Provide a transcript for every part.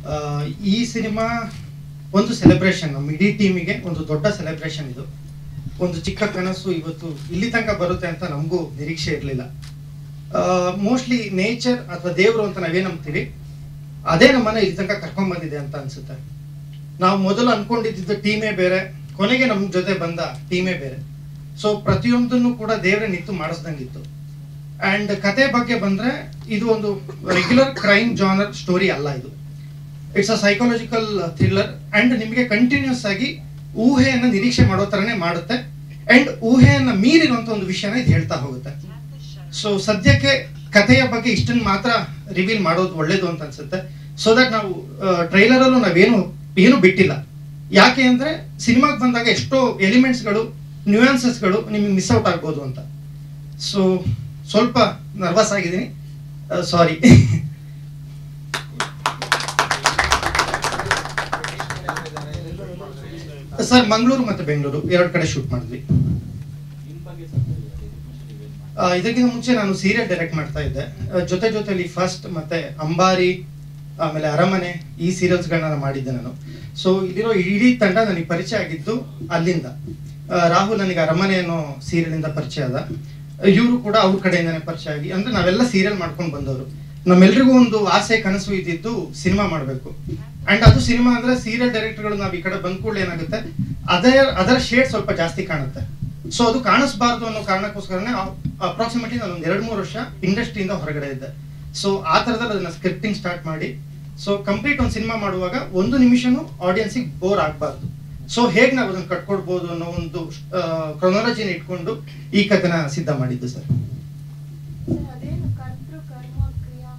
ಆ, ಈ ಸಿನಿಮಾ ಒಂದು ಸೆಲೆಬ್ರೇಷನ್ ನಮ್ಮ ಇಡೀ ಟೀಮಿಗೆ ಒಂದು ದೊಡ್ಡ ಸೆಲೆಬ್ರೇಷನ್ ಇದು ಒಂದು ಚಿಕ್ಕ ಕನಸು ಇವತ್ತು ಇಲ್ಲಿ ತನಕ ಬರುತ್ತೆ ಅಂತ ನಮಗೂ ನಿರೀಕ್ಷೆ ಇರಲಿಲ್ಲ ಮೋಸ್ಟ್ಲಿ ನೇಚರ್ ಅಥವಾ ದೇವರು ಅಂತ ನಾವೇನ್ ನಂಬ್ತೀವಿ ಅದೇ ನಮ್ಮನ್ನ ಇಲ್ಲಿ ತನಕ ಕರ್ಕೊಂಡ್ ಬಂದಿದೆ ಅಂತ ಅನ್ಸುತ್ತೆ ನಾವು ಮೊದಲು ಅನ್ಕೊಂಡಿದ್ದು ಟೀಮೇ ಬೇರೆ ಕೊನೆಗೆ ನಮ್ಮ ಜೊತೆ ಬಂದ ಟೀಮೇ ಬೇರೆ ಸೊ ಪ್ರತಿಯೊಂದನ್ನು ಕೂಡ ದೇವರೇ ನಿಂತು ಮಾಡಿಸ್ದಂಗಿತ್ತು ಅಂಡ್ ಕತೆ ಬಗ್ಗೆ ಬಂದ್ರೆ ಇದು ಒಂದು ರೆಗ್ಯುಲರ್ ಕ್ರೈಮ್ ಜಾನರ್ ಸ್ಟೋರಿ ಅಲ್ಲ ಇದು it's a psychological thriller and ನಿಮಗೆ ಕಂಟಿನ್ಯೂಸ್ ಆಗಿ ಊಹೆಯನ್ನ ನಿರೀಕ್ಷೆ ಮಾಡೋ ತರನೇ ಮಾಡುತ್ತೆ ಅಂಡ್ ಊಹೆಯನ್ನ ಮೀರಿರುವಂತ ಒಂದು ವಿಷಯನ ಇದು ಹೇಳ್ತಾ ಹೋಗುತ್ತೆ ಸೊ ಸದ್ಯಕ್ಕೆ ಕಥೆಯ ಬಗ್ಗೆ ಇಷ್ಟನ್ನು ಮಾತ್ರ ರಿವೀಲ್ ಮಾಡೋದು ಒಳ್ಳೇದು ಅಂತ ಅನ್ಸುತ್ತೆ ಸೊ ದಟ್ ನಾವು ಟ್ರೈಲರ್ ಅಲ್ಲೂ ನಾವೇನು ಏನು ಬಿಟ್ಟಿಲ್ಲ ಯಾಕೆ ಅಂದ್ರೆ ಸಿನಿಮಾಗೆ ಬಂದಾಗ ಎಷ್ಟೋ ಎಲಿಮೆಂಟ್ಸ್ಗಳು ನ್ಯೂಯಾನ್ಸಸ್ಗಳು ನಿಮಗೆ ಮಿಸ್ ಔಟ್ ಆಗ್ಬೋದು ಅಂತ ಸೊ ಸ್ವಲ್ಪ ನರ್ವಸ್ ಆಗಿದ್ದೀನಿ ಸಾರಿ ಸರ್ ಮಂಗಳೂರು ಮತ್ತೆ ಬೆಂಗಳೂರು ಎರಡು ಕಡೆ ಶೂಟ್ ಮಾಡಿದ್ವಿ ಆ, ಇದಕ್ಕಿಂತ ಮುಂಚೆ ನಾನು ಸೀರಿಯಲ್ ಡೈರೆಕ್ಟ್ ಮಾಡ್ತಾ ಇದ್ದೆ ಆ, ಜೊತೆ ಜೊತೆಲಿ ಫಸ್ಟ್ ಮತ್ತೆ ಅಂಬಾರಿ ಆಮೇಲೆ ಅರಮನೆ ಈ ಸೀರಿಯಲ್ಸ್ಗಳನ್ನ ನಾನು ಮಾಡಿದ್ದೆ ನಾನು ಸೊ ಇಲ್ಲಿರೋ ಇಡೀ ತಂಡ ನನಗೆ ಪರಿಚಯ ಆಗಿದ್ದು ಅಲ್ಲಿಂದ ಆ, ರಾಹುಲ್ ನನಗೆ ಅರಮನೆ ಅನ್ನೋ ಸೀರಿಯಲ್ ಇಂದ ಪರಿಚಯ ಅದ ಇವರು ಕೂಡ ಅವ್ರ ಕಡೆಯಿಂದನೇ ಪರಿಚಯ ಆಗಿ ಅಂದ್ರೆ ನಾವೆಲ್ಲ ಸೀರಿಯಲ್ ಮಾಡ್ಕೊಂಡು ಬಂದವರು ನಮ್ಮೆಲ್ರಿಗೂ ಒಂದು ಆಸೆ ಕನಸು ಇದ್ದಿದ್ದು ಸಿನಿಮಾ ಮಾಡಬೇಕು ಅಂಡ್ ಅದು ಸಿನಿಮಾ ಅಂದ್ರೆ ಸೀರಿಯಲ್ ಡೈರೆಕ್ಟರ್ಗಳು ನಾವು ಈ ಕಡೆ ಬಂದ ಕೂಡಲೇ ಏನಾಗುತ್ತೆ ಅದೇ ಅದರ ಶೇಡ್ ಸ್ವಲ್ಪ ಜಾಸ್ತಿ ಕಾಣುತ್ತೆ ಸೊ ಅದು ಕಾಣಿಸ್ಬಾರ್ದು ಅನ್ನೋ ಕಾರಣಕ್ಕೋಸ್ಕರನೇ ಅಪ್ರಾಕ್ಸಿಮೇಟ್ಲಿ ನಾನು ಒಂದು ಎರಡು ಮೂರು ವರ್ಷ ಇಂಡಸ್ಟ್ರಿಯಿಂದ ಹೊರಗಡೆ ಇದ್ದೆ ಸೊ ಆ ಥರದಲ್ಲಿ ಅದನ್ನ ಸ್ಕ್ರಿಪ್ಟಿಂಗ್ ಸ್ಟಾರ್ಟ್ ಮಾಡಿ ಸೊ ಕಂಪ್ಲೀಟ್ ಒಂದು ಸಿನಿಮಾ ಮಾಡುವಾಗ ಒಂದು ನಿಮಿಷನೂ ಆಡಿಯನ್ಸಿಗೆ ಬೋರ್ ಆಗಬಾರ್ದು ಸೊ ಹೇಗೆ ನಾವು ಅದನ್ನ ಕಟ್ಕೊಡ್ಬೋದು ಅನ್ನೋ ಒಂದು ಕ್ರೊನಾಲಜಿನ ಇಟ್ಕೊಂಡು ಈ ಕಥೆನ ಸಿದ್ಧ ಮಾಡಿದ್ದು ಸರ್ ಸರ್, ಅದೇನು ಕರ್ತೃ ಕರ್ಮ ಕ್ರಿಯಾ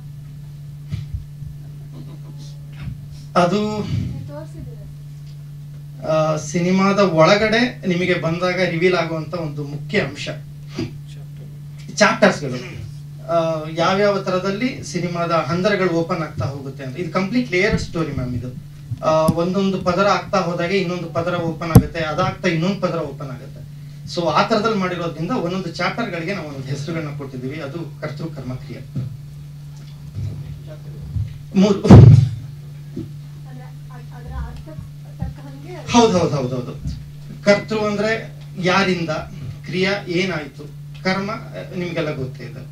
ಅದು ನೀವು ತೋರಿಸಿದ್ದೀರ ಆ, ಸಿನಿಮಾದ ಒಳಗಡೆ ನಿಮಗೆ ಬಂದಾಗ ರಿವೀಲ್ ಆಗುವಂತ ಒಂದು ಮುಖ್ಯ ಅಂಶ ಚಾಪ್ಟರ್ಸ್ಗಳು ಯಾವ್ಯಾವ ತರದಲ್ಲಿ ಸಿನಿಮಾದ ಹಂದರಗಳು ಓಪನ್ ಆಗ್ತಾ ಹೋಗುತ್ತೆ ಅಂತ ಇದು ಕಂಪ್ಲೀಟ್ ಲೇಯರ್ಡ್ ಸ್ಟೋರಿ ಮ್ಯಾಮ್ ಇದು ಆ, ಒಂದೊಂದು ಪದರ ಆಗ್ತಾ ಹೋದಾಗೆ ಇನ್ನೊಂದು ಪದರ ಓಪನ್ ಆಗುತ್ತೆ ಅದಾಗ್ತಾ ಇನ್ನೊಂದು ಪದರ ಓಪನ್ ಆಗುತ್ತೆ ಸೊ ಆ ತರದಲ್ಲಿ ಮಾಡಿರೋದ್ರಿಂದ ಒಂದೊಂದು ಚಾಪ್ಟರ್ ಗಳಿಗೆ ನಾವು ಒಂದೊಂದು ಹೆಸರುಗಳನ್ನ ಕೊಟ್ಟಿದ್ದೀವಿ ಅದು ಕರ್ತೃ ಕರ್ಮ ಕ್ರಿಯೆ ಮೂರು ಅಂದ್ರೆ ಅದ್- ಅದರ ಅರ್ಥ ತಕ್ಕ ಹಂಗೆ ಹೌದು ಹೌದು ಹೌದು ಹೌದು ಕರ್ತೃ ಅಂದ್ರೆ ಯಾರಿಂದ ಕ್ರಿಯಾ ಏನಾಯ್ತು ಕರ್ಮ ಅಹ್, ನಿಮ್ಗೆಲ್ಲ ಗೊತ್ತೇ ಇದೆ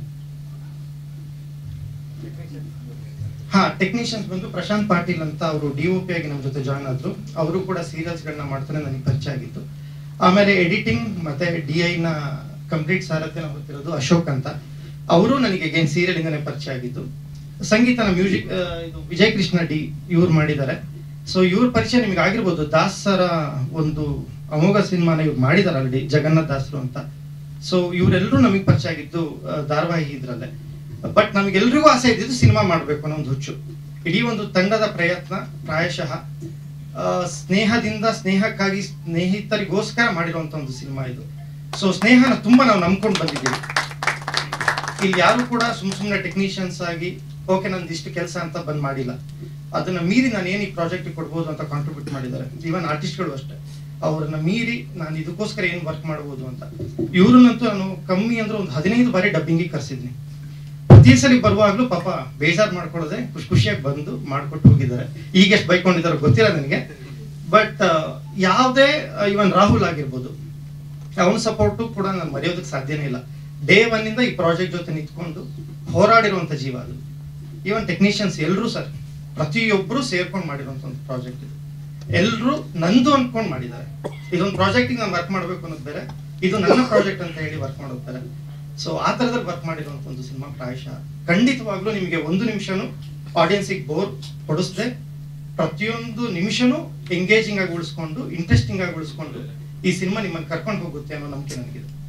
ಹಾ ಟೆಕ್ನಿಷಿಯನ್ಸ್ ಬಂದು ಪ್ರಶಾಂತ್ ಪಾಟೀಲ್ ಅಂತ ಅವರು ಡಿ ಒ ಪಿ ಆಗಿ ನಮ್ಮ ಜೊತೆ ಜಾಯ್ನ್ ಆದ್ರು ಅವರು ಕೂಡ ಸೀರಿಯಲ್ಸ್ ಗಳನ್ನ ಮಾಡ್ತಾನೆ ನನಗೆ ಪರಿಚಯ ಆಗಿತ್ತು ಆಮೇಲೆ ಎಡಿಟಿಂಗ್ ಮತ್ತೆ ಡಿ ಐ ನ ಕಂಪ್ಲೀಟ್ ಸಾರಥ್ಯನ ಗೊತ್ತಿರೋದು ಅಶೋಕ್ ಅಂತ ಅವರು ನನಗೆ ಅಗೇನ್ ಸೀರಿಯಲ್ ಇಂದನೇ ಪರಿಚಯ ಆಗಿದ್ದು ಸಂಗೀತನ ಮ್ಯೂಸಿಕ್ ಇದು ವಿಜಯ್ ಕೃಷ್ಣ ಡಿ ಇವ್ರು ಮಾಡಿದ್ದಾರೆ ಸೊ ಇವ್ರ ಪರಿಚಯ ನಿಮಗೆ ಆಗಿರ್ಬೋದು ದಾಸರ ಒಂದು ಅಮೋಘ ಸಿನಿಮಾನ ಇವ್ರು ಮಾಡಿದಾರೆ ಆಲ್ರೆಡಿ ಜಗನ್ನಾಥ್ ದಾಸರು ಅಂತ ಸೊ ಇವರೆಲ್ಲರೂ ನಮಗೆ ಪರಿಚಯ ಆಗಿದ್ದು ಆ, ಧಾರಾವಾಹಿ ಇದ್ರಲ್ಲೇ ಬಟ್ ನಮಗೆಲ್ರಿಗೂ ಆಸೆ ಇದ್ದಿದ್ದು ಸಿನಿಮಾ ಮಾಡಬೇಕು ಅನ್ನೋ ಒಂದು ಹುಚ್ಚು ಇಡೀ ಒಂದು ತಂಡದ ಪ್ರಯತ್ನ ಪ್ರಾಯಶಃ ಆ, ಸ್ನೇಹದಿಂದ ಸ್ನೇಹಕ್ಕಾಗಿ ಸ್ನೇಹಿತರಿಗೋಸ್ಕರ ಮಾಡಿರುವಂತ ಒಂದು ಸಿನಿಮಾ ಇದು ಸೊ ಸ್ನೇಹನ ತುಂಬಾ ನಾವು ನಂಬ್ಕೊಂಡು ಬಂದಿದ್ದೀವಿ ಇಲ್ಲಿ ಯಾರು ಕೂಡ ಸುಮ್ ಸುಮ್ಮನೆ ಟೆಕ್ನಿಷಿಯನ್ಸ್ ಆಗಿ ಓಕೆ ನಂದು ಇಷ್ಟು ಕೆಲಸ ಅಂತ ಬಂದ್ ಮಾಡಿಲ್ಲ ಅದನ್ನ ಮೀರಿ ನಾನು ಏನು ಈ ಪ್ರಾಜೆಕ್ಟ್ ಕೊಡ್ಬೋದು ಅಂತ ಕಾಂಟ್ರಿಬ್ಯೂಟ್ ಮಾಡಿದ್ದಾರೆ ಈವನ್ ಆರ್ಟಿಸ್ಟ್ಗಳು ಅಷ್ಟೇ ಅವ್ರನ್ನ ಮೀರಿ ನಾನು ಇದಕ್ಕೋಸ್ಕರ ಏನು ವರ್ಕ್ ಮಾಡ್ಬೋದು ಅಂತ ಇವ್ರನ್ನಂತೂ ನಾನು ಕಮ್ಮಿ ಅಂದ್ರೆ ಒಂದು ಹದಿನೈದು ಬಾರಿ ಡಬ್ಬಿಂಗಿಗೆ ಕರ್ಸಿದ್ನಿ ಪ್ರತಿ ಸಲ ಬರುವಾಗ್ಲೂ ಪಾಪ ಬೇಜಾರ್ ಮಾಡ್ಕೊಳ್ಳೋದೆ ಖುಷಿ ಖುಷಿಯಾಗಿ ಬಂದು ಮಾಡ್ಕೊಟ್ಟು ಹೋಗಿದ್ದಾರೆ ಈಗ ಎಷ್ಟು ಬೈಕೊಂಡಿದ್ದಾರೋ ಗೊತ್ತಿಲ್ಲ ನನಗೆ ಬಟ್ ಯಾವುದೇ ಇವನ್ ರಾಹುಲ್ ಆಗಿರ್ಬೋದು ಅವನ ಸಪೋರ್ಟು ಕೂಡ ನಾನು ಮರೆಯೋದಕ್ಕೆ ಸಾಧ್ಯನೇ ಇಲ್ಲ ಡೇ ಒನ್ ಇಂದ ಈ ಪ್ರಾಜೆಕ್ಟ್ ಜೊತೆ ನಿಂತ್ಕೊಂಡು ಹೋರಾಡಿರುವಂತ ಜೀವ ಅದು ಈವನ್ ಟೆಕ್ನಿಷಿಯನ್ಸ್ ಎಲ್ಲರೂ ಸರ್ ಪ್ರತಿಯೊಬ್ಬರು ಸೇರ್ಕೊಂಡು ಮಾಡಿರುವಂತ ಒಂದು ಪ್ರಾಜೆಕ್ಟ್ ಇದು ಎಲ್ಲರೂ ನಂದು ಅನ್ಕೊಂಡು ಮಾಡಿದ್ದಾರೆ ಇದೊಂದು ಪ್ರಾಜೆಕ್ಟ್ ನಾನು ವರ್ಕ್ ಮಾಡ್ಬೇಕು ಅನ್ನೋದು ಬೇರೆ ಇದು ನನ್ನ ಪ್ರಾಜೆಕ್ಟ್ ಅಂತ ಹೇಳಿ ವರ್ಕ್ ಮಾಡೋದು ಬೇರೆ ಸೊ ಆ ತರದಲ್ಲಿ ವರ್ಕ್ ಮಾಡಿರುವಂತ ಒಂದು ಸಿನಿಮಾ ಪ್ರಾಯಶಃ ಖಂಡಿತವಾಗ್ಲೂ ನಿಮಗೆ ಒಂದು ನಿಮಿಷನೂ ಆಡಿಯನ್ಸಿಗೆ ಬೋರ್ ಕೊಡಿಸ್ದೆ ಪ್ರತಿಯೊಂದು ನಿಮಿಷನೂ ಎಂಗೇಜಿಂಗ್ ಆಗಿ ಉಳಿಸ್ಕೊಂಡು ಇಂಟ್ರೆಸ್ಟಿಂಗ್ ಆಗಿ ಉಳಿಸ್ಕೊಂಡು ಈ ಸಿನಿಮಾ ನಿಮ್ಮನ್ನು ಕರ್ಕೊಂಡು ಹೋಗುತ್ತೆ ಅನ್ನೋ ನಂಬಿಕೆ ನನಗಿದೆ